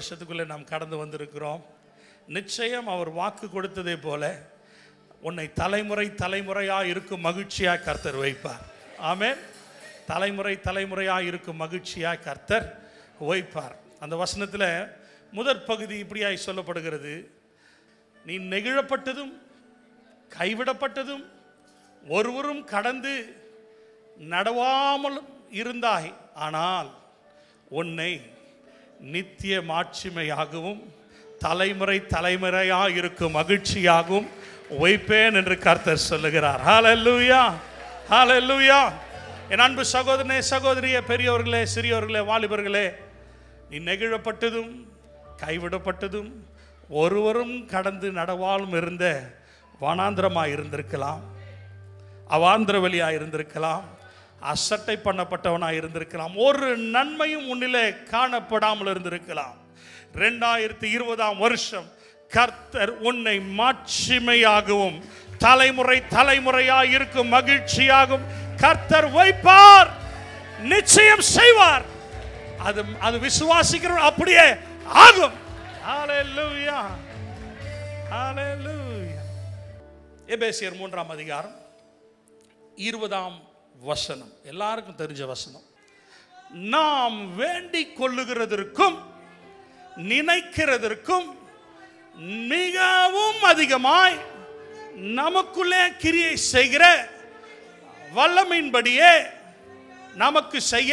வருஷத்துக்குள்ளே நாம் கடந்து வந்திருக்கிறோம் நிச்சயம் அவர் வாக்கு கொடுத்ததே போல உன்னை தலைமுறை தலைமுறையாக இருக்கும் மகிழ்ச்சியாக கர்த்தர் வைப்பார் ஆமென் தலைமுறை தலைமுறையாக இருக்கும் மகிழ்ச்சியாக கர்த்தர் வைப்பார் அந்த வசனத்தில் முதற் பகுதி இப்படியாய் சொல்லப்படுகிறது நீ நெகிழப்பட்டதும் கைவிடப்பட்டதும் ஒருவரும் கடந்து நடவாமல் இருந்தாய் ஆனால் உன்னை நித்திய மாட்சிமையாகவும் தலைமுறை தலைமுறையாக இருக்கும் மகிழ்ச்சியாகவும் வைப்பேன் என்று கர்த்தர் சொல்லுகிறார் ஹalleluya ஹalleluya என் அன்பு சகோதரனே சகோதரியே பெரியவர்களே சிறியவர்களே வாலிபர்களே நீ நெகிழப்பட்டதும் கைவிடப்பட்டதும் ஒருவரும் கடந்து நடவாலும் இருந்த வனாந்திரமாக இருந்திருக்கலாம் அவாந்திர வழியாக இருந்திருக்கலாம் அசட்டை பண்ணப்பட்டவனாக இருந்திருக்கலாம் ஒரு நன்மையும் உன்னிலே காணப்படாமல் இருந்திருக்கலாம் ரெண்டாயிரத்தி இருபதாம் வருஷம் கர்த்தர் உன்னை மாட்சிமையாகவும் தலைமுறை தலைமுறையாக இருக்கும் மகிழ்ச்சியாகவும் கர்த்தர் வைப்பார் நிச்சயம் செய்வார் அது அது விசுவாசிக்கிறோம் அப்படியே ஆகும் ஹalleluya ஹalleluya எபேசியர் மூன்றாம் அதிகாரம் இருபதாம் வசனம் எல்லாருக்கும் தெரிஞ்ச வசனம் நாம் வேண்டிக் கொள்ளுகிறதற்கும் நினைக்கிறதற்கும் மிகவும் அதிகமாய் நமக்குள்ளே கிரியை செய்கிற வல்லமையின்படியே நமக்கு செய்ய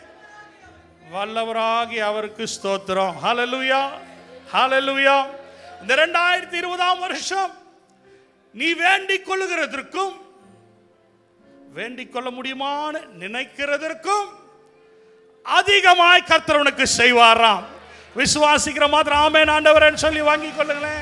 வல்லவராகி அவருக்கு ஸ்தோத்திரம் ஹalleluya ஹalleluya இந்த ரெண்டாயிரத்தி இருபதாம் வருஷம் நீ வேண்டிக் கொள்ளுகிறதற்கும் வேண்டிக் கொள்ள முடியுமான்னு நினைக்கிறதற்கும் அதிகமாய் கர்த்தர் உனக்கு செய்வாராம் விசுவாசிக்கிற மாத்திரம் ஆமென் ஆண்டவரேன்னு சொல்லி வாங்கிக் கொள்ளுங்களேன்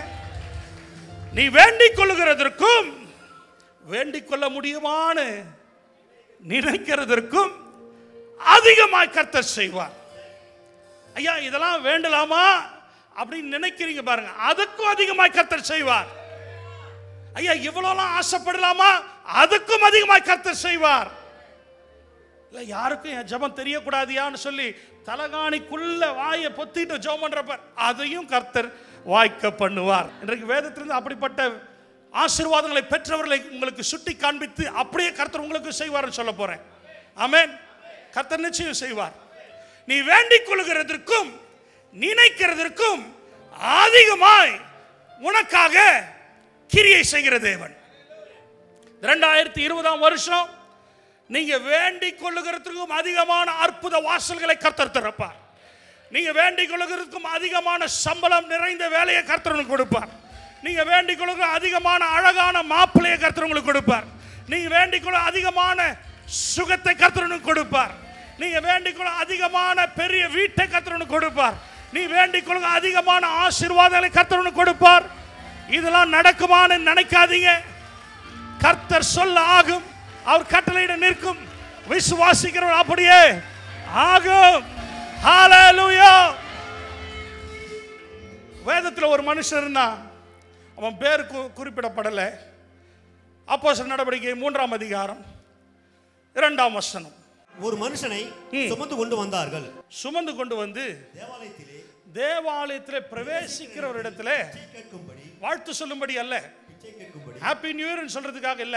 நீ வேண்டிக் கொள்ளுகிறதற்கும் வேண்டிக் கொள்ள முடியுமான்னு நினைக்கிறதற்கும் அதிகமாய் கர்த்தர் செய்வார் ஐயா இதெல்லாம் வேண்டலாமா அப்படின்னு நினைக்கிறீங்க பாருங்க அதுக்கும் அதிகமாய் கர்த்தர் செய்வார் ஐயா இவ்வளோலாம் ஆசைப்படலாமா அதுக்கும் அதிகமாய் கர்த்தர் செய்வார் இல்ல யாருக்கும் என் ஜெபம் தெரியக்கூடாதியான்னு சொல்லி தலகாணிக்குள்ள வாயை பொத்திட்டு ஜெபம் பண்றப்ப அதையும் கர்த்தர் வாய்க்க பண்ணுவார் இன்றைக்கு வேதத்திலிருந்து அப்படிப்பட்ட ஆசீர்வாதங்களை பெற்றவர்களை உங்களுக்கு சுட்டி காண்பித்து அப்படியே கர்த்தர் உங்களுக்கு செய்வார்னு சொல்ல போறேன் ஆமென் கர்த்தர் நிச்சயம் செய்வார் நீ வேண்டிக் கொள்கிறதற்கும் நினைக்கிறதற்கும் அதிகமாய் உனக்காக கிரியை செய்கிற தேவன் ரெண்டாயிரத்தி இருபதாம் வருஷம் நீங்க வேண்டிக் கொள்ளுகிறதுக்கும் அதிகமான அற்புத வாசல்களை கர்த்தர் திறப்பார் நீங்க வேண்டிக் கொள்ளுகிறதுக்கும் அதிகமான சம்பளம் நிறைந்த வேலையை கர்த்தர் உங்களுக்கு கொடுப்பார் நீங்க வேண்டிக் கொள்ளுகிற அதிகமான அழகான மாப்பிள்ளையை கர்த்தர் உங்களுக்கு கொடுப்பார் நீங்க வேண்டிக் கொள்ள அதிகமான சுகத்தை கர்த்தர் உங்களுக்கு கொடுப்பார் நீங்க வேண்டிக் கொள்ள அதிகமான பெரிய வீட்டை கர்த்தர் உங்களுக்கு கொடுப்பார் நீ வேண்டிக் கொள்ளுங்க அதிகமான ஆசீர்வாதங்களை கர்த்தர் உங்களுக்கு கொடுப்பார் இதெல்லாம் நடக்குமான்னு நினைக்காதீங்க கர்த்தர் சொல்ல ஆகும் அவர் கட்டளையிட நிற்கும் விசுவாசிக்கிறவர் அப்படியே ஆகும் ஹalleluya வேதத்தில் ஒரு மனுஷன் இருந்தான் அவன் பேர் கு- குறிப்பிடப்படலை அப்போஸ்தலர் நடவடிக்கை மூன்றாம் அதிகாரம் இரண்டாம் வசனம் ஒரு மனுஷனை சுமந்து கொண்டு வந்தார்கள் சுமந்து கொண்டு வந்து தேவாலயத்திலே தேவாலயத்தில் பிரவேசிக்கிற ஒரு இடத்துல பிச்சை கேட்கும்படி வாழ்த்து சொல்லும்படி அல்ல பிச்சை கேட்கும்படி ஹாப்பி நியூ இயர்னு சொல்றதுக்காக இல்ல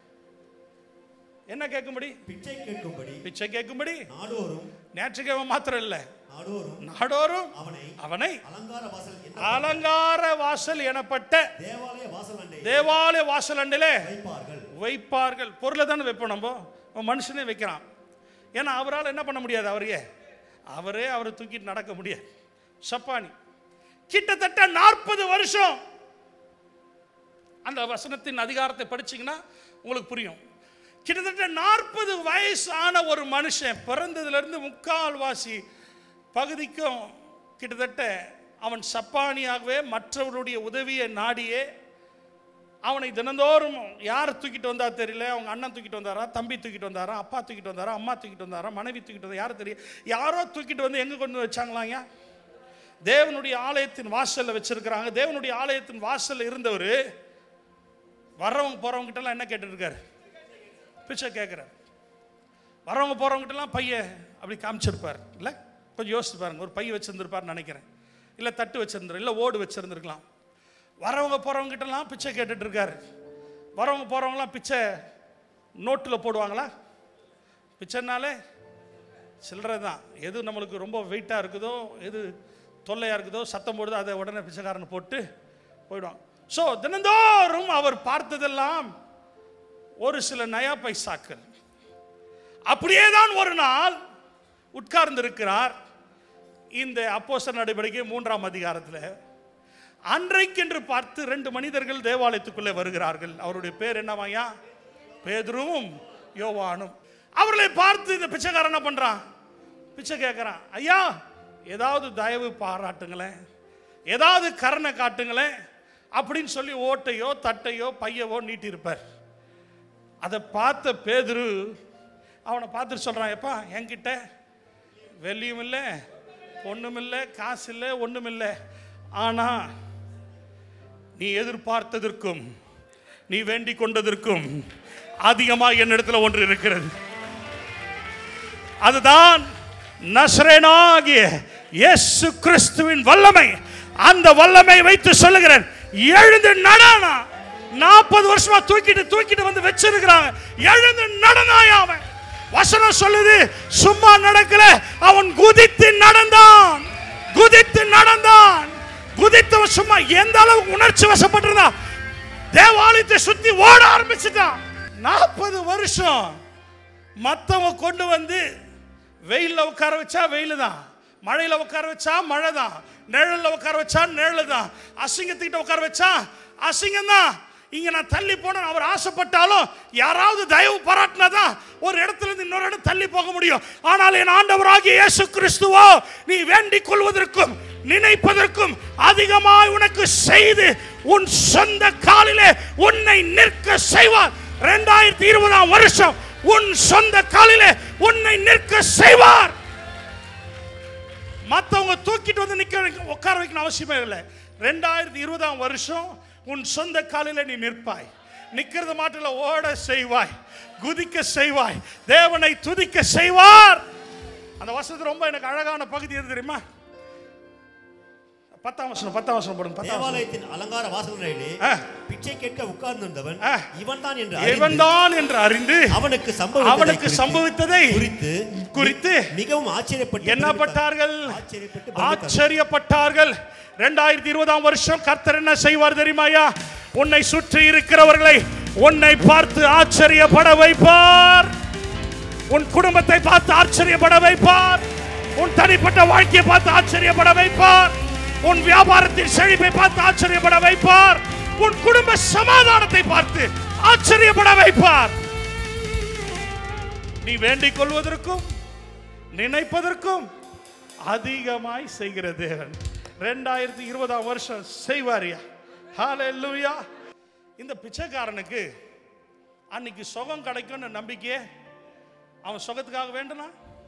என்ன கேட்கும்படி பிச்சை கேட்கும்படி பிச்சை கேட்கும்படி நாடோறும் ஞாயிற்றுக்கிழமை மாத்திரம் இல்ல நாடோறும் நாடோறும் அவனை அவனை அலங்கார வாசல் என்ற அலங்கார வாசல் எனப்பட்ட தேவாலய வாசல் அண்டை தேவாலய வாசல் அண்டிலே வைப்பார்கள் வைப்பார்கள் பொருளை தானே வைப்போம் நம்ம அவன் மனுஷனே வைக்கிறான் ஏன்னா அவரால் என்ன பண்ண முடியாது அவரையே அவரே அவரை தூக்கிட்டு நடக்க முடியாது சப்பானி கிட்டத்தட்ட நாற்பது வருஷம் அந்த வசனத்தின் அதிகாரத்தை படிச்சீங்கன்னா உங்களுக்கு புரியும் கிட்டத்தட்ட நாற்பது வயசான ஒரு மனுஷன் பிறந்ததுலேருந்து முக்கால்வாசி பகுதிக்கும் கிட்டத்தட்ட அவன் சப்பானியாகவே மற்றவருடைய உதவியை நாடியே அவனை தினந்தோறும் யார் தூக்கிட்டு வந்தா தெரியல அவங்க அண்ணன் தூக்கிட்டு வந்தாரா தம்பி தூக்கிட்டு வந்தாரா அப்பா தூக்கிட்டு வந்தாரா அம்மா தூக்கிட்டு வந்தாரா மனைவி தூக்கிட்டு வந்தா யாரும் தெரியும் யாரோ தூக்கிட்டு வந்து எங்கே கொண்டு வச்சாங்களாங்க தேவனுடைய ஆலயத்தின் வாசல்ல வச்சிருக்கிறாங்க தேவனுடைய ஆலயத்தின் வாசல்ல இருந்தவர் வர்றவங்க போறவங்க கிட்ட எல்லாம் என்ன கேட்டுட்டு இருக்காரு பிச்சை கேட்குறாரு வரவங்க போறவங்க கிட்ட எல்லாம் பைய அப்படி காமிச்சிருப்பார் இல்லை கொஞ்சம் யோசிச்சு பாருங்க ஒரு பைய வச்சிருந்திருப்பார்னு நினைக்கிறேன் இல்லை தட்டு வச்சிருந்துரு இல்லை ஓடு வச்சிருந்துருக்கலாம் வரவங்க போகிறவங்க கிட்டலாம் பிச்சை கேட்டுட்டு இருக்காரு வரவங்க போகிறவங்களாம் பிச்சை நோட்டில் போடுவாங்களா பிச்சைனாலே சில்லறை தான் எது நம்மளுக்கு ரொம்ப வெயிட்டாக இருக்குதோ எது தொல்லையாக இருக்குதோ சத்தம் போடுதோ அதை உடனே பிச்சைக்காரன் போட்டு போயிடுவாங்க ஸோ தினந்தோறும் அவர் பார்த்ததெல்லாம் ஒரு சில நயா பைசாக்கள் அப்படியே தான் ஒரு நாள் உட்கார்ந்திருக்கிறார் இந்த அப்போஸ்தலர் நடவடிக்கை மூன்றாம் அதிகாரத்தில் அன்றைக்கென்று பார்த்து ரெண்டு மனிதர்கள் தேவாலயத்துக்குள்ளே வருகிறார்கள் அவருடைய பேர் என்னவாயா பேதுருவும் யோவானும் அவர்களை பார்த்து இந்த பிச்சைக்காரன் என்ன பண்றான் பிச்சை கேட்குறான் ஐயா ஏதாவது தயவு பாராட்டுங்களேன் ஏதாவது கருணை காட்டுங்களேன் அப்படின்னு சொல்லி ஓட்டையோ தட்டையோ பையவோ நீட்டியிருப்பார் அதை பார்த்த பேதுரு அவனை பார்த்துட்டு சொல்கிறான் எப்பா என்கிட்ட வெள்ளியும் இல்லை பொண்ணும் இல்லை காசு இல்லை ஒன்றும் இல்லை ஆனால் நீ எதிர்பார்த்ததற்கும் நீ வேண்டிக் கொண்டதற்கும் அதிகமாக என்னிடத்துல ஒன்று இருக்கிறது அதுதான் நசரேனாகிய இயேசு கிறிஸ்துவின் வல்லமை அந்த வல்லமை வைத்து சொல்லுகிறேன் எழுந்து நடனா நாற்பது வருஷமா தூக்கிட்டு தூக்கிட்டு வந்து வச்சிருக்கிறாங்க எழுந்து நடனாய் அவன் வசனம் சொல்லுது சும்மா நடக்கல அவன் குதித்து நடந்தான் குதித்து நடந்தான் குதித்தவன் சும்மா எந்த அளவுக்கு உணர்ச்சி வசப்பட்டிருந்தான் தேவாலயத்தை சுத்தி ஓட ஆரம்பிச்சுட்டான் நாற்பது வருஷம் மற்றவங்க கொண்டு வந்து வெயில்ல உட்கார வச்சா வெயில் தான் மழையில உட்கார வச்சா மழை தான் நிழல்ல உட்கார வச்சா நிழல் தான் அசிங்கத்துக்கிட்ட உட்கார வச்சா அசிங்கம் தான் இங்க நான் தள்ளி போன அவர் ஆசைப்பட்டாலும் யாராவது தயவு பாராட்டினாதான் ஒரு இடத்துல இருந்து இன்னொரு இடம் தள்ளி போக முடியும் ஆனால் என் ஆண்டவராகிய இயேசு கிறிஸ்துவோ நீ வேண்டிக் கொள்வதற்கும் நினைப்பதற்கும் அதிகமாய் உனக்கு செய்து உன் சொந்த காலிலே உன்னை நிற்க செய்வார் ரெண்டாயிரத்தி இருபதாம் வருஷம் உன் சொந்த காலிலே உன்னை நிற்க செய்வார் மற்றவங்க தூக்கிட்டு வந்து நிக்க வைக்க- உட்கார வைக்கணும் அவசியமே இல்லை ரெண்டாயிரத்தி இருபதாம் வருஷம் உன் சொந்த காலில நீ நிற்பாய் நிக்கிறது மாட்டில் ஓட செய்வாய் குதிக்க செய்வாய் தேவனை துதிக்க செய்வார் அந்த வசனத்து ரொம்ப எனக்கு அழகான பகுதி எது தெரியுமா பத்தாம் வசனம் பத்தாம் வசனம் போடுங்க பத்தாம் வசனம் தேவாலயத்தின் அலங்கார வாசல்களிலே ஆ. பிச்சை கேட்க உட்கார்ந்திருந்தவன் ஆ. இவன் தான் என்று இவன் அறிந்து தான் என்று அறிந்து அவனுக்கு சம்பவித்ததை அவனுக்கு குறித்து- சம்பவித்ததை குறித்து குறித்து மிகவும் ஆச்சரியப்பட்டு என்ன பட்டார்கள் ஆச்சரியப்பட்டு பிரமித்தார்கள். ஆச்சரியப்பட்டார்கள் ரெண்டாயிரத்தி இருபதாம் வருஷம் கர்த்தர் என்ன செய்வார் தெரியுமாயா உன்னை சுற்றி இருக்கிறவர்களை உன்னை பார்த்து ஆச்சரியப்பட வைப்பார் உன் குடும்பத்தை பார்த்து ஆச்சரியப்பட வைப்பார் உன் தனிப்பட்ட வாழ்க்கையை பார்த்து ஆச்சரியப்பட வைப்பார் உன் வியாபாரத்தின் செழிப்பை பார்த்து ஆச்சரியப்பட வைப்பார் உன் குடும்ப சமாதானத்தை பார்த்து ஆச்சரியப்பட வைப்பார் நீ வேண்டிக் கொள்வதற்கும் நினைப்பதற்கும் அதிகமாய் செய்கிற தேவன் ரெண்டாயிரத்தி இருபதாம் வருஷம் செய்வாரியா ஹalleluya இந்த பிச்சைக்காரனுக்கு அன்னைக்கு சுகம் கிடைக்கும்னு நம்பிக்கையே அவன் சுகத்துக்காக வேண்டுனா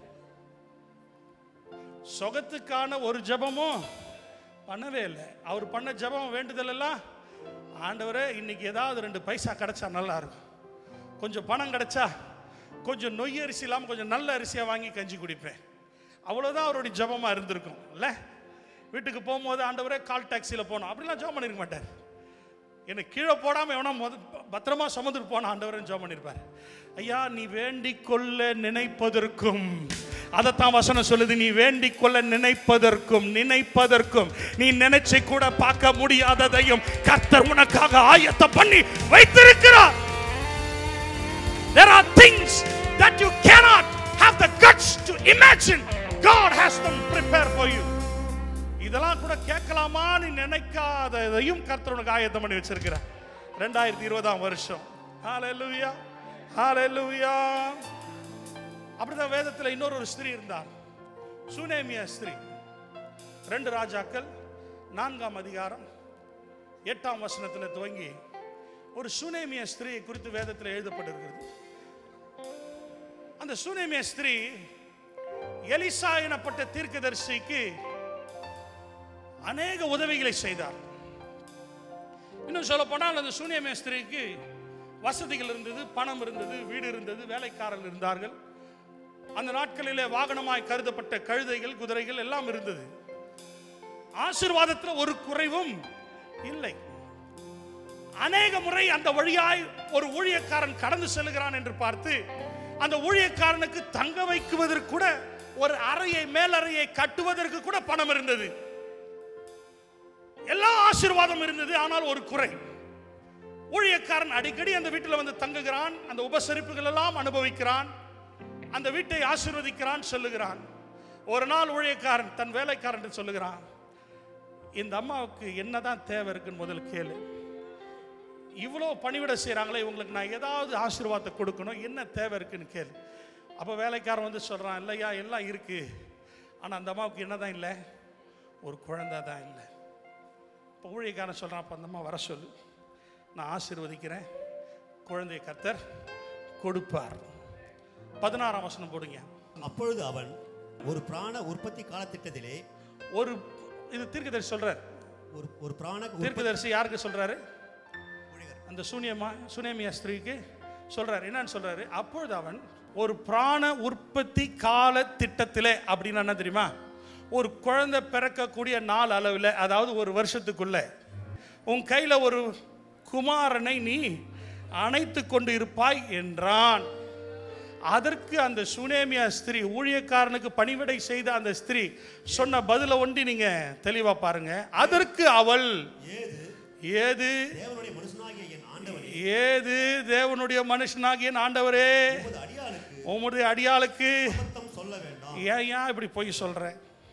சுகத்துக்கான ஒரு ஜெபமும் பண்ணவே இல்லை அவர் பண்ண ஜெபம் வேண்டுதல் எல்லாம் ஆண்டவரே இன்னைக்கு ஏதாவது ரெண்டு பைசா கிடைச்சா நல்லா இருக்கும் கொஞ்சம் பணம் கிடைச்சா கொஞ்சம் நொய் அரிசி இல்லாமல் கொஞ்சம் நல்ல அரிசியாக வாங்கி கஞ்சி குடிப்பேன் அவ்வளோதான் அவருடைய ஜெபமாக இருந்திருக்கும் இல்ல வீட்டுக்கு போகும்போது ஆண்டவரே கால் டாக்ஸியில் போனோம் அப்படிலாம் ஜெபம் பண்ணிருக்க மாட்டார் என்னை கீழே போடாமல் எவனா முத பத்திரமா சுமந்துட்டு போன ஆண்டவரன் ஜெபம் பண்ணியிருப்பார் ஐயா நீ வேண்டிக் கொள்ள நினைப்பதற்கும் அதைத்தான் வசனம் சொல்லுது நீ வேண்டிக் கொள்ள நினைப்பதற்கும் நினைப்பதற்கும் நீ நினைச்சு கூட பார்க்க முடியாததையும் கர்த்தர் உனக்காக ஆயத்தம் பண்ணி வைத்திருக்கிறார் There are things that you cannot have the guts to imagine. God has them prepared for you. இதெல்லாம் கூட கேட்கலாமா நீ நினைக்காததையும் கர்த்தர் உனக்கு ஆயத்தம் பண்ணி வச்சிருக்கிறார் ரெண்டாயிரத்தி இருபதாம் வருஷம் ஹalleluya ஹalleluya அப்படிதான் வேதத்தில் இன்னொரு ஒரு ஸ்திரீ இருந்தார் சுனேமியா ஸ்திரீ ரெண்டு ராஜாக்கள் நான்காம் அதிகாரம் எட்டாம் வசனத்தில் துவங்கி ஒரு சுனேமிய ஸ்திரீ குறித்து வேதத்தில் எழுதப்பட்டிருக்கிறது அந்த சுனேமிய ஸ்திரீ எலிசா எனப்பட்ட தீர்க்கதரிசிக்கு அநேக உதவிகளை செய்தார் இன்னும் சொல்ல போனால் அந்த சூனியமே ஸ்திரீக்கு வசதிகள் இருந்தது பணம் இருந்தது வீடு இருந்தது வேலைக்காரர்கள் இருந்தார்கள் அந்த நாட்களிலே வாகனமாய் கருதப்பட்ட கழுதைகள் குதிரைகள் எல்லாம் இருந்தது ஆசீர்வாதத்தில் ஒரு குறைவும் இல்லை அநேக முறை அந்த வழியாய் ஒரு ஊழியக்காரன் கடந்து செல்கிறான் என்று பார்த்து அந்த ஊழியக்காரனுக்கு தங்க வைக்குவதற்கு கூட ஒரு அறையை மேலறையை கட்டுவதற்கு கூட பணம் இருந்தது எல்லா ஆசீர்வாதம் இருந்தது ஆனால் ஒரு குறை ஊழியக்காரன் அடிக்கடி அந்த வீட்டில் வந்து தங்குகிறான் அந்த உபசரிப்புகள் எல்லாம் அனுபவிக்கிறான் அந்த வீட்டை ஆசீர்வதிக்கிறான் சொல்லுகிறான் ஒரு நாள் ஊழியக்காரன் தன் வேலைக்காரன் சொல்லுகிறான் இந்த அம்மாவுக்கு என்னதான் தேவை இருக்குன்னு முதல்ல கேளு இவ்வளோ பணிவிட செய்கிறாங்களே இவங்களுக்கு நான் ஏதாவது ஆசீர்வாதத்தை கொடுக்கணும் என்ன தேவை இருக்குன்னு கேளு அப்போ வேலைக்காரன் வந்து சொல்கிறான் இல்லையா எல்லாம் இருக்கு ஆனால் அந்த அம்மாவுக்கு என்னதான் இல்லை ஒரு குழந்தை தான் இல்லை இப்போ ஊழியக்காரன் சொல்கிறான் அப்போ அந்த அம்மா வர சொல்லு நான் ஆசீர்வதிக்கிறேன் குழந்தையை கர்த்தர் கொடுப்பார் பதினாறாம் வசனம் போடுங்க அப்பொழுது அவன் ஒரு பிராண உற்பத்தி காலத்திட்டத்திலே ஒரு இது தீர்க்கதரிசி சொல்றார் ஒரு ஒரு பிராண உற்பத்தி தீர்க்கதரிசி யாருக்கு சொல்றாரு அந்த சூனியமா சுனேமியா ஸ்திரீக்கு சொல்றாரு என்னன்னு சொல்றாரு அப்பொழுது அவன் ஒரு பிராண உற்பத்தி கால திட்டத்திலே அப்படின்னு என்ன தெரியுமா ஒரு குழந்தை பிறக்கக்கூடிய நாள் அளவில் அதாவது ஒரு வருஷத்துக்குள்ள உன் கையில ஒரு குமாரனை நீ அணைத்து கொண்டு இருப்பாய் என்றான் அதற்கு அந்த சுனேமியா ஸ்திரீ ஊழியக்காரனுக்கு பணிவிடை செய்த அந்த ஸ்திரீ சொன்ன பதில ஒண்டி நீங்க தெளிவா பாருங்க அதற்கு அவள் ஏது ஏது தேவனுடைய மனுஷனாகிய என் ஆண்டவனே ஏது தேவனுடைய மனுஷனாகிய என் ஆண்டவரே உமது அடியாளுக்கு உம்முடைய அடியாளுக்கு அபத்தம் சொல்ல வேண்டாம் ஏன் ஏன் இப்படி பொய் சொல்ற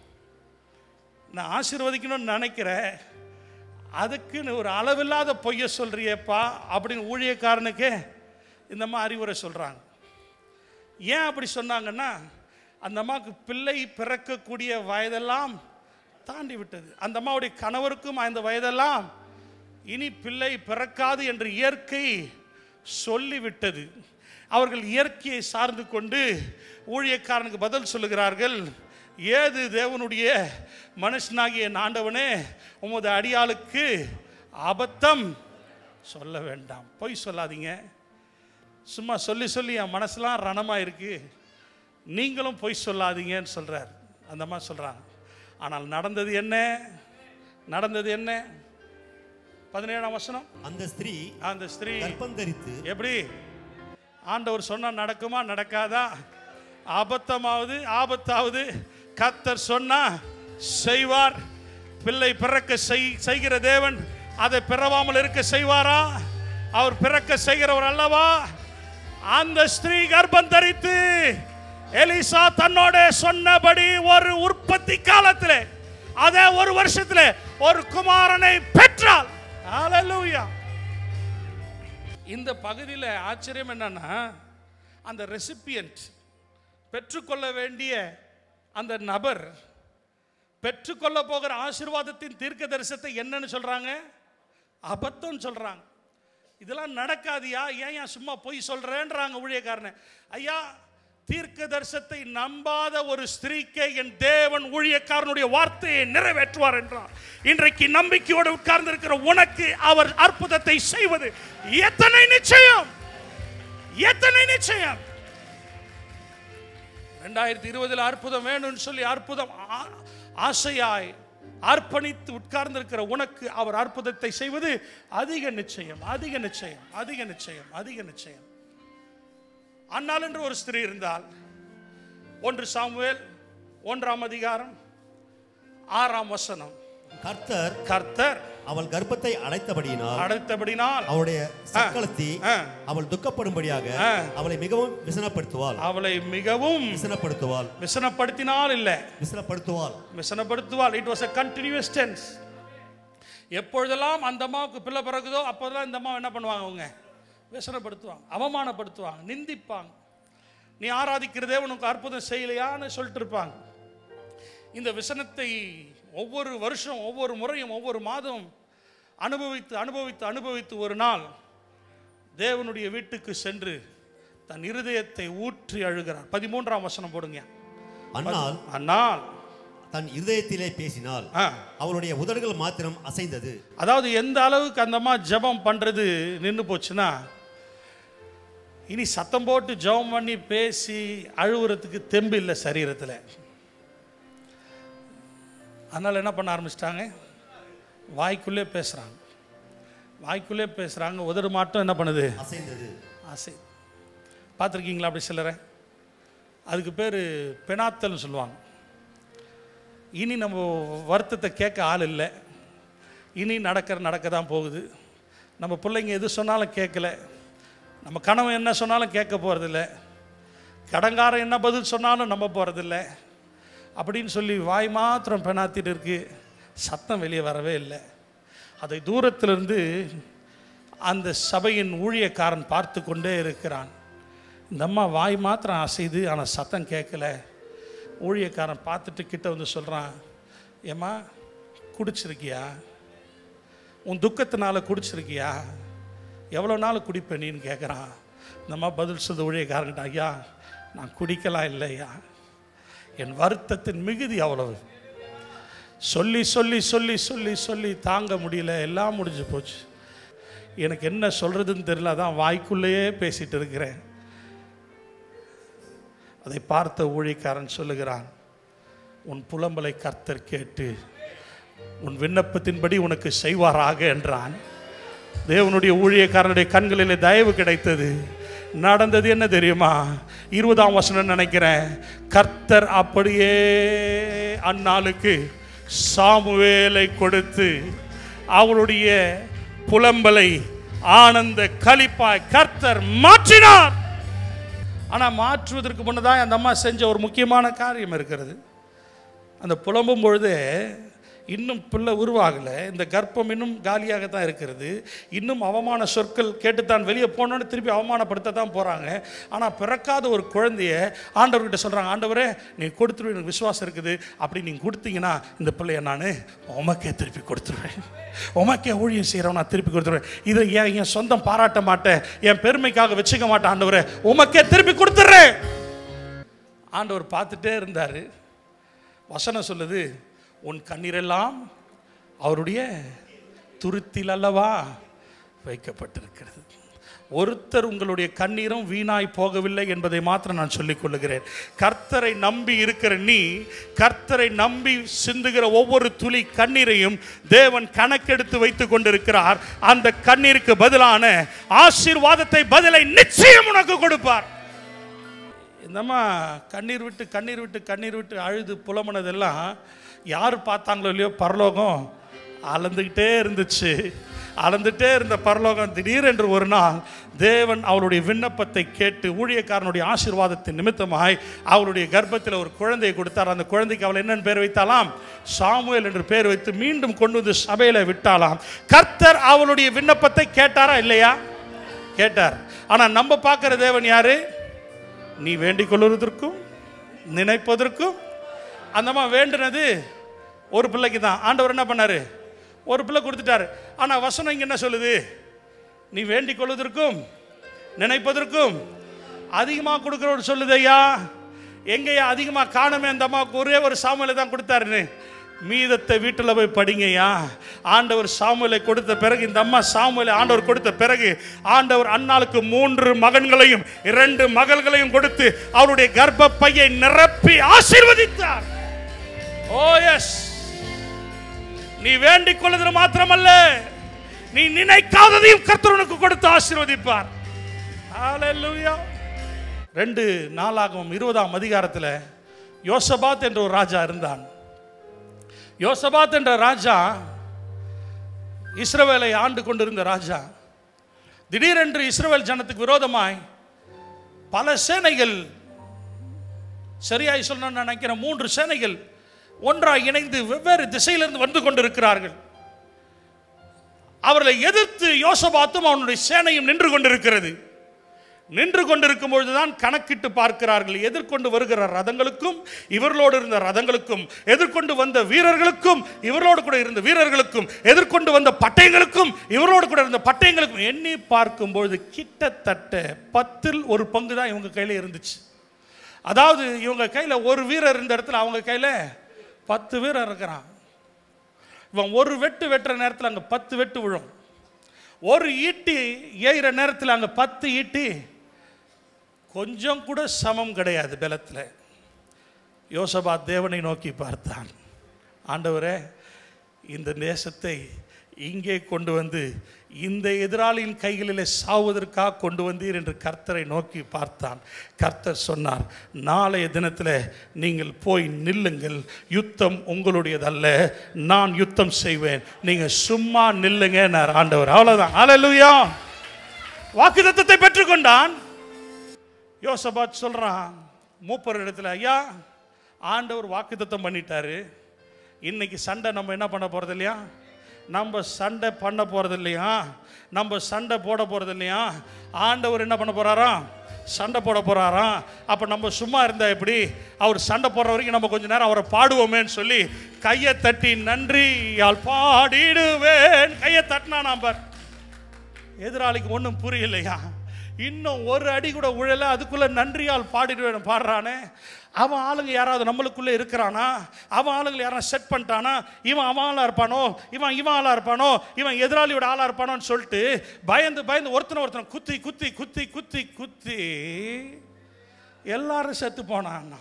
நான் ஆசீர்வதிக்கணும்னு நினைக்கிறேன் அதுக்குன்னு ஒரு அளவில்லாத பொய்ய சொல்றியேப்பா அப்படின்னு ஊழியக்காரனுக்கு இந்த மாதிரி அறிவுரை சொல்றாங்க ஏன் அப்படி சொன்னாங்கன்னா அந்த அம்மாவுக்கு பிள்ளை பிறக்கக்கூடிய வயதெல்லாம் தாண்டி விட்டது அந்த அம்மாவுடைய கணவருக்கும் அந்த வயதெல்லாம் இனி பிள்ளை பிறக்காது என்று இயற்கை சொல்லிவிட்டது அவர்கள் இயற்கையை சார்ந்து கொண்டு ஊழியக்காரனுக்கு பதில் சொல்லுகிறார்கள் ஏது தேவனுடைய மனுஷனாகிய என் ஆண்டவனே உமது அடியாளுக்கு அபத்தம் சொல்ல வேண்டாம் பொய் சொல்லாதீங்க சும்மா சொல்லி சொல்லி என் மனசுலாம் ரணமாக இருக்கு நீங்களும் பொய் சொல்லாதீங்கன்னு சொல்றார் அந்த அம்மா சொல்றாங்க ஆனால் நடந்தது என்ன நடந்தது என்ன பதினேழாம் வசனம் அந்த ஸ்திரீ அந்த ஸ்திரீ கர்ப்பம் தரித்து எப்படி ஆண்டவர் சொன்னா நடக்குமா நடக்காதா ஆபத்தமாவது ஆபத்தாவது கத்தர் சொன்னா செய்வார் பிள்ளை பிறக்க செய் செய்கிற தேவன் அதை பிறவாமல் இருக்க செய்வாரா அவர் பிறக்க செய்கிறவர் அல்லவா அந்த ஸ்திரீ கர்ப்பம் தரித்து எலிசா தன்னோட சொன்னபடி ஒரு உற்பத்தி காலத்தில் அதே ஒரு வருஷத்துல ஒரு குமாரனை பெற்றாள் ஹalleluya இந்த பகுதியில் ஆச்சரியம் என்னன்னா அந்த ரெசிபியன்ட் பெற்றுக்கொள்ள வேண்டிய அந்த நபர் பெற்றுக்கொள்ள போகிற ஆசீர்வாதத்தின் தீர்க்க தரிசனத்தை என்னன்னு சொல்றாங்க அபத்தம் சொல்றாங்க இதெல்லாம் நடக்காதியா ஏன் ஏன் சும்மா பொய் சொல்றேன்றாங்க ஊழியக்காரனை ஐயா தீர்க்க தரிசனத்தை நம்பாத ஒரு ஸ்திரீக்கே என் தேவன் ஊழியக்காரனுடைய வார்த்தையை நிறைவேற்றுவார் என்றார் இன்றைக்கு நம்பிக்கையோடு உட்கார்ந்து இருக்கிற உனக்கு அவர் அற்புதத்தை செய்வது எத்தனை நிச்சயம் எத்தனை நிச்சயம் ரெண்டாயிரத்தி இருபதில் அற்புதம் வேணும்னு சொல்லி அற்புதம் ஆ- ஆசையாய் அர்ப்பணித்து உட்கார்ந்திருக்கிற உனக்கு அவர் அற்புதத்தை செய்வது அதிக நிச்சயம் அதிக நிச்சயம் அதிக நிச்சயம் அதிக நிச்சயம் அன்னாள் என்று ஒரு ஸ்திரீ இருந்தால் ஒன்று சாமுவேல் ஒன்றாம் அதிகாரம் ஆறாம் வசனம் கர்த்தர் கர்த்தர் அவள் கர்ப்பத்தை அடைத்தபடியினால் அடைத்தபடினால் அவளுடைய சக்களத்தி ஆ. அவள் துக்கப்படும்படியாக ஆ. அவளை மிகவும் விசனப்படுத்துவாள் அவளை மிகவும் விசனப்படுத்துவாள் விசனப்படுத்தினால் இல்லை விசனப்படுத்துவாள் விசனப்படுத்துவாள் it was a continuous tense எப்பொழுதெல்லாம் அந்த அம்மாவுக்கு பிள்ளை பிறகுதோ அப்போதெல்லாம் இந்த அம்மா என்ன பண்ணுவாங்க அவங்க விசனப்படுத்துவாங்க அவமானப்படுத்துவாங்க நிந்திப்பாங்க நீ ஆராதிக்கிறதே உனக்கு அற்புதம் செய்யலையான்னு சொல்லிட்டு இருப்பாங்க இந்த விசனத்தை ஒவ்வொரு வருஷம் ஒவ்வொரு முறையும் ஒவ்வொரு மாதம் அனுபவித்து அனுபவித்து அனுபவித்து ஒரு நாள் தேவனுடைய வீட்டுக்கு சென்று தன் இருதயத்தை ஊற்றி அழுகிறார் பதிமூன்றாம் வசனம் போடுங்க அன்னால் ஆனால் தன் இருதயத்திலே பேசினாள் ஆ அவளுடைய உதடுகள் மாத்திரம் அசைந்தது அதாவது எந்த அளவுக்கு அந்த அம்மா ஜெபம் பண்றது நின்று போச்சுன்னா இனி சத்தம் போட்டு ஜெபம் பண்ணி பேசி அழுவுறதுக்கு தெம்பு இல்லை சரீரத்தில் அதனால் என்ன பண்ண ஆரம்பிச்சிட்டாங்க வாய்க்குள்ளே பேசுகிறாங்க வாய்க்குள்ளே பேசுகிறாங்க உதடு மாட்டம் என்ன பண்ணுது அசைந்தது ஆசை பார்த்துருக்கீங்களா அப்படி சிலரை அதுக்கு பேர் பெனாத்தல்னு சொல்லுவாங்க இனி நம்ம வருத்தத்தை கேட்க ஆள் இல்லை இனி நடக்கிற நடக்க தான் போகுது நம்ம பிள்ளைங்க எது சொன்னாலும் கேட்கல நம்ம கணவன் என்ன சொன்னாலும் கேட்க போகிறதில்ல கடங்காரன் என்ன பதில் சொன்னாலும் நம்ப போகிறதில்ல அப்படின்னு சொல்லி வாய் மாத்திரம் பெணாத்திட்டு இருக்கு சத்தம் வெளியே வரவே இல்லை அதை தூரத்திலிருந்து அந்த சபையின் ஊழியக்காரன் பார்த்து கொண்டே இருக்கிறான் இந்த அம்மா வாய் மாத்திரம் அசைது ஆனால் சத்தம் கேட்கல ஊழியக்காரன் பார்த்துட்டு கிட்ட வந்து சொல்கிறான் ஏம்மா குடிச்சிருக்கியா உன் துக்கத்தினால குடிச்சிருக்கியா எவ்வளோ நாள் குடிப்ப நீன்னு கேட்குறான் இந்த அம்மா பதில் சொல்லுது ஊழியக்காரன்கிட்ட ஐயா நான் குடிக்கலாம் இல்லையா என் வருத்தத்தின் மிகுதி அவ்வளவு சொல்லி சொல்லி சொல்லி சொல்லி சொல்லி தாங்க முடியல எல்லாம் முடிஞ்சு போச்சு எனக்கு என்ன சொல்கிறதுன்னு தெரியல அதான் வாய்க்குள்ளேயே பேசிட்டு இருக்கிறேன் அதை பார்த்த ஊழியக்காரன் சொல்லுகிறான் உன் புலம்பலை கர்த்தர் கேட்டு உன் விண்ணப்பத்தின்படி உனக்கு செய்வாராக என்றான் தேவனுடைய ஊழியக்காரனுடைய கண்களிலே தயவு கிடைத்தது நடந்தது என்ன தெரியுமா இருபதாம் வசனம் நினைக்கிறேன் கர்த்தர் அப்படியே அந்நாளுக்கு சாமுவேலை கொடுத்து அவருடைய புலம்பலை ஆனந்த களிப்பாய் கர்த்தர் மாற்றினார் ஆனால் மாற்றுவதற்கு முன்னதான் அந்த அம்மா செஞ்ச ஒரு முக்கியமான காரியம் இருக்கிறது அந்த புலம்பும் பொழுது இன்னும் பிள்ளை உருவாகலை இந்த கர்ப்பம் இன்னும் காலியாக தான் இருக்கிறது இன்னும் அவமான சொற்கள் கேட்டுத்தான் வெளியே போனோன்னு திருப்பி அவமானப்படுத்த தான் போகிறாங்க ஆனால் பிறக்காத ஒரு குழந்தைய ஆண்டவர்கிட்ட சொல்கிறாங்க ஆண்டவரே நீ கொடுத்துருவேன் எனக்கு விசுவாசம் இருக்குது அப்படி நீங்கள் கொடுத்தீங்கன்னா இந்த பிள்ளைய நான் உமக்கே திருப்பி கொடுத்துருவேன் உமக்கே ஊழியம் செய்கிறவன் நான் திருப்பி கொடுத்துருவேன் இதை ஏன் என் சொந்தம் பாராட்ட மாட்டேன் என் பெருமைக்காக வச்சுக்க மாட்டேன் ஆண்டவரே உமக்கே திருப்பி கொடுத்துட்றேன் ஆண்டவர் பார்த்துட்டே இருந்தார் வசனம் சொல்லுது உன் கண்ணீரெல்லாம் அவருடைய துருத்தில் அல்லவா வைக்கப்பட்டிருக்கிறது ஒருத்தர் உங்களுடைய கண்ணீரும் வீணாய் போகவில்லை என்பதை மாத்திரம் நான் சொல்லிக் கொள்ளுகிறேன் கர்த்தரை நம்பி இருக்கிற நீ கர்த்தரை நம்பி சிந்துகிற ஒவ்வொரு துளி கண்ணீரையும் தேவன் கணக்கெடுத்து வைத்துக் கொண்டிருக்கிறார் அந்த கண்ணீருக்கு பதிலான ஆசீர்வாதத்தை பதிலை நிச்சயம் உனக்கு கொடுப்பார் இந்தம்மா கண்ணீர் விட்டு கண்ணீர் விட்டு கண்ணீர் விட்டு அழுது புலம்புனதெல்லாம் யார் பார்த்தாங்களோ இல்லையோ பரலோகம் அளந்துக்கிட்டே இருந்துச்சு அளந்துட்டே இருந்த பரலோகம் திடீரென்று ஒரு நாள் தேவன் அவளுடைய விண்ணப்பத்தை கேட்டு ஊழியக்காரனுடைய ஆசீர்வாதத்தின் நிமித்தமாய் அவளுடைய கர்ப்பத்தில் ஒரு குழந்தையை கொடுத்தார் அந்த குழந்தைக்கு அவள் என்னென்னு பேர் வைத்தாலாம் சாமுவேல் என்று பேர் வைத்து மீண்டும் கொண்டு வந்து சபையில் விட்டாலாம் கர்த்தர் அவளுடைய விண்ணப்பத்தை கேட்டாரா இல்லையா கேட்டார் ஆனால் நம்ம பார்க்குற தேவன் யாரு நீ வேண்டிக் கொள்வதற்கும் நினைப்பதற்கும் அந்தம்மா வேண்டுனது ஒரு பிள்ளைக்கு தான் ஆண்டவர் என்ன பண்ணாரு ஒரு பிள்ளை கொடுத்துட்டாரு ஆனால் வசனம் இங்கே என்ன சொல்லுது நீ வேண்டிக் கொள்வதற்கும் நினைப்பதற்கும் அதிகமாக கொடுக்குறவர் சொல்லுது ஐயா எங்கேயா அதிகமாக காணுமே அந்த அம்மாவுக்கு ஒரே ஒரு சாமுவேலை தான் கொடுத்தாருன்னு மீதத்தை வீட்டில் போய் படிங்கய்யா ஆண்டவர் சாமுவேலை கொடுத்த பிறகு இந்த அம்மா சாமுவேலை ஆண்டவர் கொடுத்த பிறகு ஆண்டவர் அன்னாளுக்கு மூன்று மகன்களையும் இரண்டு மகள்களையும் கொடுத்து அவருடைய கர்ப்பப்பையை நிரப்பி ஆசீர்வதித்தார் ஓ எஸ் நீ வேண்டிக் கொள்வது மாத்திரமல்ல நீ நினைக்காததையும் கர்த்தர் உனக்கு கொடுத்து ஆசீர்வதிப்பார் ஹalleluya ரெண்டு நாளாகவும் இருபதாம் அதிகாரத்தில் யோசபாத் என்ற ஒரு ராஜா இருந்தான் யோசபாத் என்ற ராஜா இஸ்ரவேலை ஆண்டு கொண்டிருந்த ராஜா திடீரென்று இஸ்ரவேல் ஜனத்துக்கு விரோதமாய் பல சேனைகள் சரியாய் சொல்ல நினைக்கிறேன் மூன்று சேனைகள் ஒன்றாய் இணைந்து வெவ்வேறு திசையிலிருந்து வந்து கொண்டிருக்கிறார்கள் அவர்களை எதிர்த்து யோசபாத்தும் அவனுடைய சேனையும் நின்று கொண்டிருக்கிறது நின்று கொண்டிருக்கும் பொழுதுதான் கணக்கிட்டு பார்க்கிறார்கள் எதிர்கொண்டு வருகிற ரதங்களுக்கும் இவர்களோடு இருந்த ரதங்களுக்கும் எதிர்கொண்டு வந்த வீரர்களுக்கும் இவர்களோடு கூட இருந்த வீரர்களுக்கும் எதிர்கொண்டு வந்த பட்டயங்களுக்கும் இவர்களோடு கூட இருந்த பட்டயங்களுக்கும் எண்ணி பார்க்கும்பொழுது கிட்டத்தட்ட பத்தில் ஒரு பங்கு தான் இவங்க கையில் இருந்துச்சு அதாவது இவங்க கையில் ஒரு வீரர் இருந்த இடத்துல அவங்க கையில் பத்து வீரர் இருக்கிறான் இவன் ஒரு வெட்டு வெட்டுற நேரத்தில் அங்கே பத்து வெட்டு விழும் ஒரு ஈட்டி ஏயிற நேரத்தில் அங்கே பத்து ஈட்டி கொஞ்சம் கூட சமம் கிடையாது பலத்தில் யோசபாத் தேவனை நோக்கி பார்த்தான் ஆண்டவரே இந்த தேசத்தை இங்கே கொண்டு வந்து இந்த எதிராளியின் கைகளிலே சாவதற்காக கொண்டு வந்தீர் என்று கர்த்தரை நோக்கி பார்த்தான் கர்த்தர் சொன்னார் நாளைய தினத்தில் நீங்கள் போய் நில்லுங்கள் யுத்தம் உங்களுடையதல்ல நான் யுத்தம் செய்வேன் நீங்கள் சும்மா நில்லுங்க ஆண்டவர் அவ்வளோதான் அலலுயா வாக்குத்தத்தத்தை பெற்றுக்கொண்டான் யோசபாத் சொல்றான் மூப்பர் இடத்துல ஐயா ஆண்டவர் வாக்குத்தத்தம் பண்ணிட்டாரு இன்னைக்கு சண்டை நம்ம என்ன பண்ண போறது இல்லையா நம்ம சண்டை பண்ண போறது இல்லையா நம்ம சண்டை போட போறது இல்லையா ஆண்டவர் என்ன பண்ண போறாராம் சண்டை போட போறாராம் அப்ப நம்ம சும்மா இருந்தா எப்படி அவர் சண்டை போடுற வரைக்கும் நம்ம கொஞ்ச நேரம் அவரை பாடுவோமேன்னு சொல்லி கையை தட்டி நன்றி யாழ் பாடிடுவேன் கையை தட்டினா நான் பார் எதிராளிக்கு ஒன்றும் புரியலையா இன்னும் ஒரு அடி கூட உழல அதுக்குள்ள நன்றியால் பாடிடுவேன் பாடுறானே அவன் ஆளுங்க யாராவது நம்மளுக்குள்ள இருக்கிறானா அவன் ஆளுங்க யாராவது செட் பண்ணிட்டானா இவன் அவன் ஆளா இருப்பானோ இவன் இவன் ஆளா இருப்பானோ இவன் எதிராளியோட ஆளா இருப்பானோன்னு சொல்லிட்டு பயந்து பயந்து ஒருத்தனை ஒருத்தனை குத்தி குத்தி குத்தி குத்தி குத்தி எல்லாரும் செத்து போனான்னா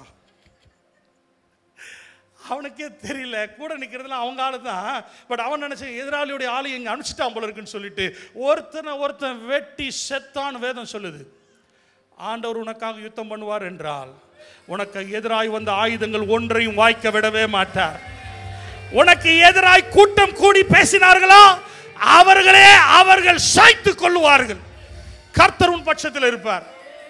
அவனுக்கே தெரியல கூட நிற்கிறதுல அவங்க ஆளு தான் பட் அவன் நினைச்ச எதிராளியுடைய ஆளு இங்கே அனுப்பிச்சிட்டான் போல இருக்குன்னு சொல்லிட்டு ஒருத்தனை ஒருத்தன் வெட்டி செத்தான் வேதம் சொல்லுது ஆண்டவர் உனக்காக யுத்தம் பண்ணுவார் என்றால் உனக்கு எதிராய் வந்த ஆயுதங்கள் ஒன்றையும் வாய்க்க விடவே மாட்டார் உனக்கு எதிராய் கூட்டம் கூடி பேசினார்களோ அவர்களே அவர்கள் சாய்த்து கொள்ளுவார்கள் கர்த்தர் உன் பட்சத்தில் இருப்பார்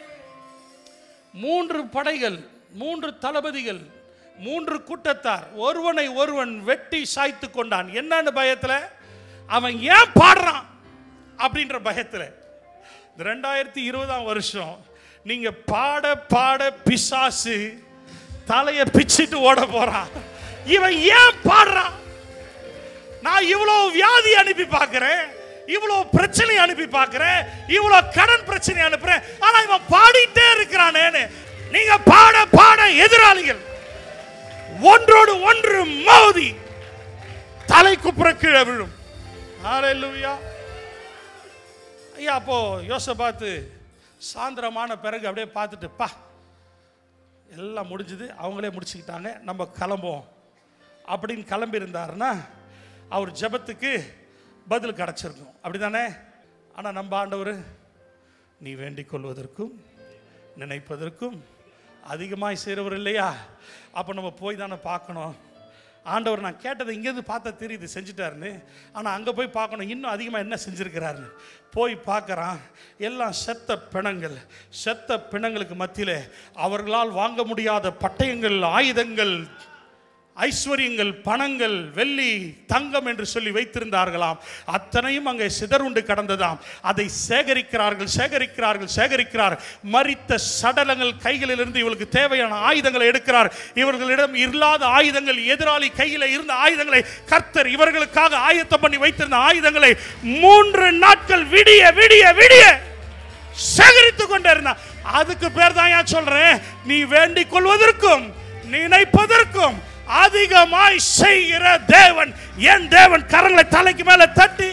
மூன்று படைகள் மூன்று தளபதிகள் மூன்று கூட்டத்தார் ஒருவனை ஒருவன் வெட்டி சாய்த்து கொண்டான் என்னன்னு பயத்துல அவன் ஏன் பாடுறான் அப்படின்ற பயத்துல இந்த ரெண்டாயிரத்தி இருபதாம் வருஷம் நீங்க பாட பாட பிசாசு தலையை பிச்சிட்டு ஓட போறான் இவன் ஏன் பாடுறான் நான் இவ்வளவு வியாதி அனுப்பி பார்க்கிறேன் இவ்வளவு பிரச்சனை அனுப்பி பார்க்கிறேன் இவ்வளவு கடன் பிரச்சனை அனுப்புறேன் ஆனா இவன் பாடிட்டே இருக்கிறானேன்னு நீங்க பாட பாட எதிராளிகள் ஒன்றோடு ஒன்று மோதி தலை குப்புற கீழே விழும் ஹalleluya ஐயா அப்போ யோசபாத்து சாயந்தரமான பிறகு அப்படியே பார்த்துட்டு பா எல்லாம் முடிஞ்சுது அவங்களே முடிச்சுக்கிட்டாங்க நம்ம கிளம்புவோம் அப்படின்னு கிளம்பி இருந்தாருன்னா அவர் ஜெபத்துக்கு பதில் கிடச்சிருக்கும் அப்படிதானே ஆனால் நம்ம ஆண்டவர் நீ வேண்டிக் கொள்வதற்கும் நினைப்பதற்கும் அதிகமாய் செய்கிறவர் இல்லையா அப்போ நம்ம போய் தானே பார்க்கணும் ஆண்டவர் நான் கேட்டதை இங்கேருந்து பார்த்தா தெரியுது செஞ்சுட்டாருன்னு ஆனால் அங்கே போய் பார்க்கணும் இன்னும் அதிகமாக என்ன செஞ்சுருக்கிறாருன்னு போய் பார்க்குறான் எல்லாம் செத்த பிணங்கள் செத்த பிணங்களுக்கு மத்தியில் அவர்களால் வாங்க முடியாத பட்டயங்கள் ஆயுதங்கள் ஐஸ்வர்யங்கள் பணங்கள் வெள்ளி தங்கம் என்று சொல்லி வைத்திருந்தார்களாம் அத்தனையும் அங்கே சிதறுண்டு கடந்ததாம் அதை சேகரிக்கிறார்கள் சேகரிக்கிறார்கள் சேகரிக்கிறார் மரித்த சடலங்கள் கைகளிலிருந்து இவளுக்கு தேவையான ஆயுதங்களை எடுக்கிறார் இவர்களிடம் இல்லாத ஆயுதங்கள் எதிராளி கையில் இருந்த ஆயுதங்களை கர்த்தர் இவர்களுக்காக ஆயத்தம் பண்ணி வைத்திருந்த ஆயுதங்களை மூன்று நாட்கள் விடிய விடிய விடிய சேகரித்து கொண்டே இருந்தான் அதுக்கு பேர் தான் ஏன் சொல்றேன் நீ வேண்டிக் கொள்வதற்கும் நினைப்பதற்கும் அதிகமாய் செய்கிற தேவன் என் தேவன் கரங்களை தலைக்கு மேல தட்டி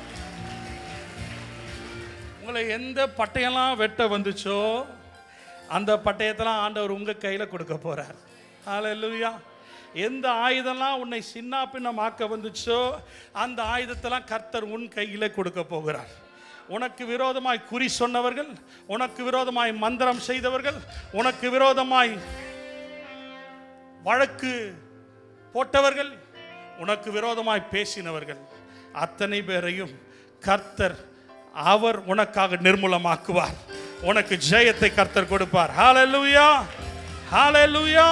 உங்களை எந்த பட்டயம்லாம் வெட்ட வந்துச்சோ அந்த பட்டயத்தெல்லாம் ஆண்டவர் உங்க கையில கொடுக்க போறார் ஹalleluya எந்த ஆயுதம்லாம் உன்னை சின்ன பின்னமாக்க வந்துச்சோ அந்த ஆயுதத்தெல்லாம் கர்த்தர் உன் கையில கொடுக்க போகிறார் உனக்கு விரோதமாய் குறி சொன்னவர்கள் உனக்கு விரோதமாய் மந்திரம் செய்தவர்கள் உனக்கு விரோதமாய் வழக்கு போட்டவர்கள் உனக்கு விரோதமாய் பேசினவர்கள் அத்தனை பேரையும் கர்த்தர் அவர் உனக்காக நிர்மூலமாக்குவார் உனக்கு ஜெயத்தை கர்த்தர் கொடுப்பார் ஹalleluya ஹalleluya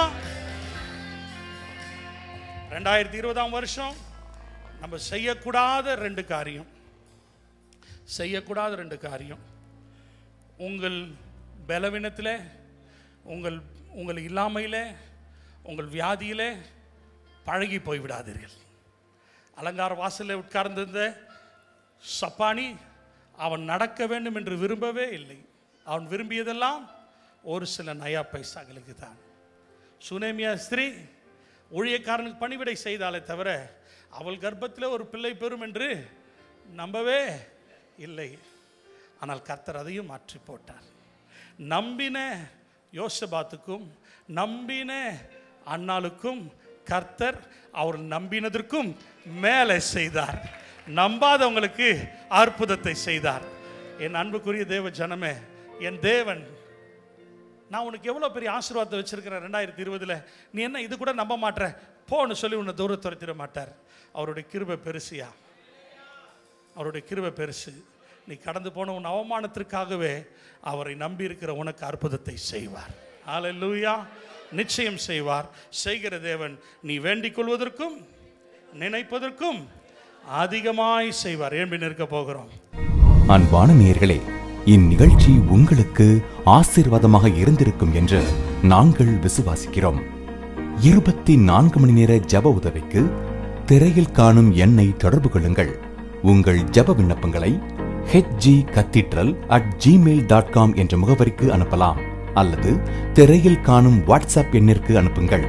ரெண்டாயிரத்தி இருபதாம் வருஷம் நம்ம செய்யக்கூடாத ரெண்டு காரியம் செய்யக்கூடாத ரெண்டு காரியம் உங்கள் பலவீனத்தில் உங்கள் உங்கள் இல்லாமையிலே உங்கள் வியாதியிலே பழகி போய் விடாதீர்கள் அலங்கார வாசலில் உட்கார்ந்திருந்த சப்பானி அவன் நடக்க வேண்டும் என்று விரும்பவே இல்லை அவன் விரும்பியதெல்லாம் ஒரு சில நயா பைசாக்களுக்கு தான் சுனேமியா ஸ்திரீ ஊழியக்காரனுக்கு பணிவிடை செய்தாலே தவிர அவள் கர்ப்பத்தில் ஒரு பிள்ளை பெறும் என்று நம்பவே இல்லை ஆனால் கர்த்தர் அதையும் மாற்றி போட்டார் நம்பின யோசபாத்துக்கும் நம்பின அன்னாளுக்கும் கர்த்தர் அவர் நம்பினதற்கும் மேலே செய்தார் நம்பாதவங்களுக்கு அற்புதத்தை செய்தார் என் அன்புக்குரிய தேவ ஜனமே என் தேவன் நான் உனக்கு எவ்வளோ பெரிய ஆசீர்வாதத்தை வச்சிருக்கிறேன் ரெண்டாயிரத்தி இருபதுல நீ என்ன இது கூட நம்ப மாட்ற போன்னு சொல்லி உன்னை தூர துரத்திட மாட்டார் அவருடைய கிருபை பெருசியா அவருடைய கிருபை பெருசு நீ கடந்து போன உன் அவமானத்திற்காகவே அவரை நம்பி இருக்கிற உனக்கு அற்புதத்தை செய்வார் ஹalleluya நிச்சயம் செய்வார் செய்கிற தேவன் நீ வேண்டிக் கொள்வதற்கும் நினைப்பதற்கும் அதிகமாய் செய்வார் ஏன் நிற்க போகிறோம் அன்பான நேயர்களே இந்நிகழ்ச்சி உங்களுக்கு ஆசீர்வாதமாக இருந்திருக்கும் என்று நாங்கள் விசுவாசிக்கிறோம் இருபத்தி நான்கு மணி நேர ஜப உதவிக்கு திரையில் காணும் எண்ணை தொடர்பு கொள்ளுங்கள் உங்கள் ஜப விண்ணப்பங்களை HG cathedral at gmail dot com என்ற முகவரிக்கு அனுப்பலாம் அல்லது திரையில் காணும் வாட்ஸ்அப் எண்ணிற்கு அனுப்புங்கள்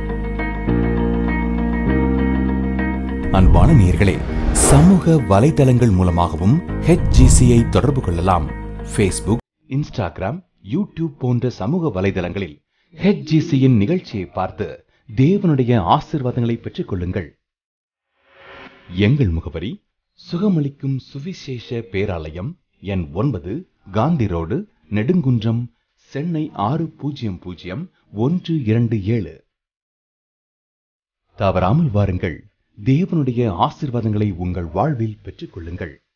அன்பான நேயர்களே சமூக வலைதளங்கள் மூலமாகவும் ஹெச்ஜிசியை தொடர்பு கொள்ளலாம் ஃபேஸ்புக் இன்ஸ்டாகிராம் யூடியூப் போன்ற சமூக வலைதளங்களில் ஹெச்ஜிசியின் நிகழ்ச்சியை பார்த்து தேவனுடைய ஆசீர்வாதங்களை பெற்றுக் கொள்ளுங்கள் எங்கள் முகவரி சுகமளிக்கும் சுவிசேஷ பேராலயம் எண் ஒன்பது காந்தி ரோடு நெடுங்குன்றம் சென்னை ஆறு பூஜ்ஜியம் பூஜ்ஜியம் ஒன்று இரண்டு ஏழு தவறாமல் வாருங்கள் தேவனுடைய ஆசீர்வாதங்களை உங்கள் வாழ்வில் பெற்றுக் கொள்ளுங்கள்